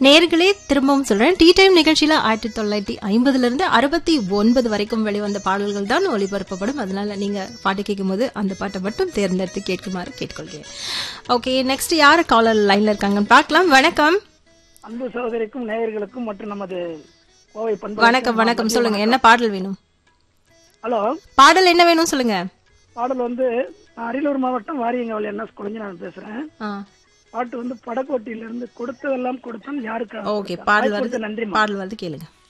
நேர்களே திரும்பவும் சொல்றேன் டீ டைம் நிகழ்ச்சியில ஆயிரத்தி தொள்ளாயிரத்தி ஐம்பதுல இருந்து அறுபத்தி ஒன்பது வரைக்கும் வெளிவந்த பாடல்கள் தான் ஒளிபரப்பப்படும் அதனால நீங்க பாட்டு கேட்கும் போது அந்த பாட்டை மட்டும் தேர்ந்தெடுத்து கேட்குமாறு கேட்டுக்கொள்கிறேன் ஓகே நெக்ஸ்ட் யாரு காலர் லைன்ல இருக்காங்கன்னு பார்க்கலாம் வணக்கம் அன்பு சகோதரிக்கும் நேயர்களுக்கும் மற்றும் நமது கோவை பண்பு வணக்கம் வணக்கம் சொல்லுங்க என்ன பாடல் வேணும் ஹலோ பாடல் என்ன வேணும் சொல்லுங்க பாடல் வந்து நான் அரியலூர் மாவட்டம் வாரியங்கவல் என்ன குழந்தை நான் பேசுறேன் ஆ பாட்டு வந்து படக்கோட்டியிலிருந்து கொடுத்ததெல்லாம் கொடுத்தான் யாருக்கு ஓகே பாடல் வருது நன்றி பாடல் வருது கேளுங்க